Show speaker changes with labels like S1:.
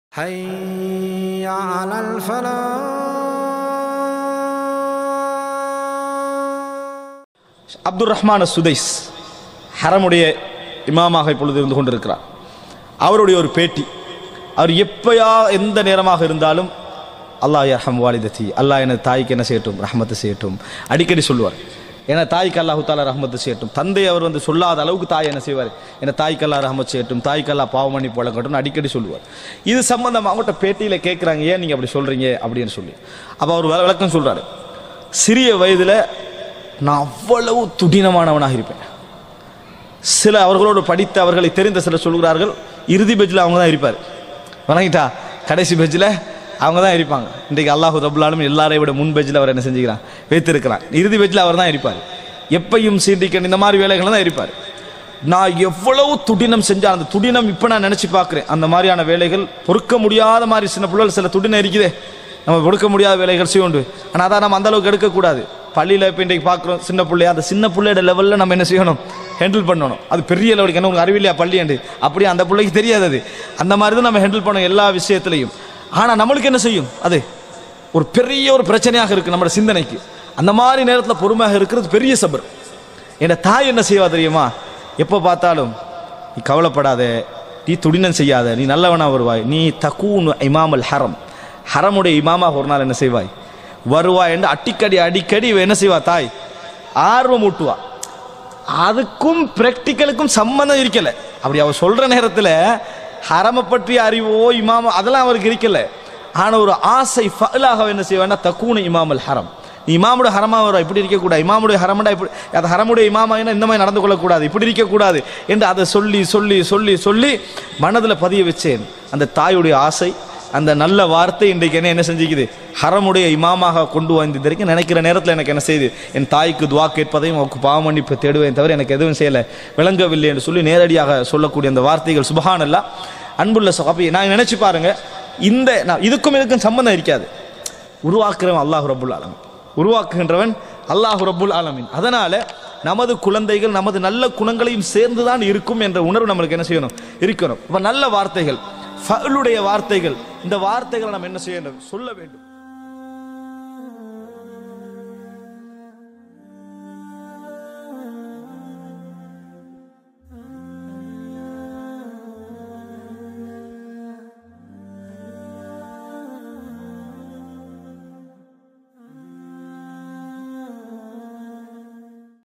S1: حي على الفلاح
S2: அப்துல் ரஹ்மான் சுதைஸ் ஹரமுடைய இமாமாக இப்பொழுது இருந்து கொண்டிருக்கிறார் அவருடைய ஒரு பேட்டி அவர் எப்பயா எந்த நேரமாக இருந்தாலும் அல்லாஹ் யர்ஹம் வாலிதத்தி அல்லாஹ் எனது தாய்க்கு என்ன செய்யட்டும் ரஹ்மத்து செய்யட்டும் அடிக்கடி சொல்லுவார் என தாய்க்கு அல்லாஹு தாலா ரஹ்மத்து செய்யட்டும் தந்தை அவர் வந்து சொல்லாத அளவுக்கு தாய் என்ன செய்வார் என தாய்க்கு அல்லாஹ் ரஹ்மத் செய்யட்டும் தாய்க்கு அல்லாஹ் பாவமணி போலங்கட்டும் அடிக்கடி சொல்லுவார் இது சம்பந்தமாக அவங்கள்ட்ட பேட்டியில் கேட்குறாங்க ஏன் நீங்கள் அப்படி சொல்கிறீங்க அப்படின்னு சொல்லி அப்போ அவர் விள- விளக்கம் சொல்கிறாரு சிறிய வயதில் நான் அவ்வளவு துடினமானவனாக இருப்பேன் சில அவர்களோடு படித்த அவர்களை தெரிந்த சிலர் சொல்கிறார்கள் இறுதி பெஜ்ஜில் அவங்க தான் இருப்பார் வணங்கிட்டா கடைசி பெஜ்ஜில் அவங்க தான் இருப்பாங்க இன்றைக்கு அல்லாஹு ரபுல்லாலும் எல்லாரையும் விட முன் பெஜ்ஜில் அவர் என்ன செஞ்சுக்கிறான் வைத்திருக்கிறான் இறுதி பெஜ்ஜில் அவர் தான் இருப்பார் எப்பையும் சீண்டிக்கன் இந்த மாதிரி வேலைகள் தான் இருப்பார் நான் எவ்வளவு துடினம் செஞ்சால் அந்த துடினம் இப்போ நான் நினச்சி பார்க்குறேன் அந்த மாதிரியான வேலைகள் பொறுக்க முடியாத மாதிரி சின்ன பிள்ளைகள் சில துடினம் இருக்குதே நம்ம கொடுக்க முடியாத வேலைகள் செய்ய உண்டு ஆனால் அதான் நம்ம அந்த அளவுக்கு எடுக்கக்கூடாது பள்ளியில் இப்போ இன்றைக்கு பார்க்குறோம் சின்ன பிள்ளைய அந்த சின்ன பிள்ளையோட லெவலில் நம்ம என்ன செய்யணும் ஹேண்டில் பண்ணணும் அது பெரிய லெவலுக்கு என்ன உங்களுக்கு அறிவில்லையா பள்ளியாண்டு அப்படியே அந்த பிள்ளைக்கு தெரியாது அது அந்த மாதிரி தான் நம்ம ஹேண்டில் பண்ணணும் எல்லா விஷயத்துலையும் ஆனால் நம்மளுக்கு என்ன செய்யும் அது ஒரு பெரிய ஒரு பிரச்சனையாக இருக்குது நம்மளோட சிந்தனைக்கு அந்த மாதிரி நேரத்தில் பொறுமையாக இருக்கிறது பெரிய சபர் என் தாய் என்ன செய்வா தெரியுமா எப்போ பார்த்தாலும் நீ கவலைப்படாத நீ துடினம் செய்யாத நீ நல்லவனா வருவாய் நீ தக்கூன் இமாமல் ஹரம் ஹரமுடைய இமாமாக ஒரு நாள் என்ன செய்வாய் வருவாய் என்று அடிக்கடி அடிக்கடி இவ என்ன செய்வா தாய் ஆர்வம் ஊட்டுவா அதுக்கும் பிராக்டிக்கலுக்கும் சம்மந்தம் இருக்கல அப்படி அவ சொல்ற நேரத்தில் ஹரமை பற்றிய அறிவோ இமாம அதெல்லாம் அவருக்கு இருக்கல ஆனா ஒரு ஆசை ஃபலாக என்ன செய்வான்னா தக்கூன இமாமல் ஹரம் நீ இமாமுடைய ஹரமா வரும் இப்படி இருக்கக்கூடாது இமாமுடைய ஹரமண்டா இப்படி அது ஹரமுடைய இமாமா என்ன இந்த மாதிரி நடந்து கொள்ளக்கூடாது இப்படி இருக்கக்கூடாது என்று அதை சொல்லி சொல்லி சொல்லி சொல்லி மனதில் பதிய வச்சேன் அந்த தாயுடைய ஆசை அந்த நல்ல வார்த்தை இன்றைக்கு என்ன என்ன செஞ்சுக்குது ஹரமுடைய இமாமாக கொண்டு வந்து வரைக்கும் நினைக்கிற நேரத்தில் எனக்கு என்ன செய்யுது என் தாய்க்கு துவா கேட்பதையும் அவருக்கு பாவமன்னிப்பு தேடுவேன் தவிர எனக்கு எதுவும் செய்யலை விளங்கவில்லை என்று சொல்லி நேரடியாக சொல்லக்கூடிய அந்த வார்த்தைகள் சுபஹானல்லா அன்புள்ள சகாபி நான் நினைச்சு பாருங்க இந்த நான் இதுக்கும் இதுக்கும் சம்பந்தம் இருக்காது உருவாக்குறவன் அல்லாஹ் ரபுல் ஆலமின் உருவாக்குகின்றவன் அல்லாஹ் ரபுல் ஆலமின் அதனால நமது குழந்தைகள் நமது நல்ல குணங்களையும் சேர்ந்துதான் இருக்கும் என்ற உணர்வு நம்மளுக்கு என்ன செய்யணும் இருக்கணும் அப்ப நல்ல வார்த்தைகள் ஃபஅலுடைய வார்த்தைகள் இந்த வார்த்தைகளை நம்ம என்ன செய்யணும் சொல்ல வேண்டும்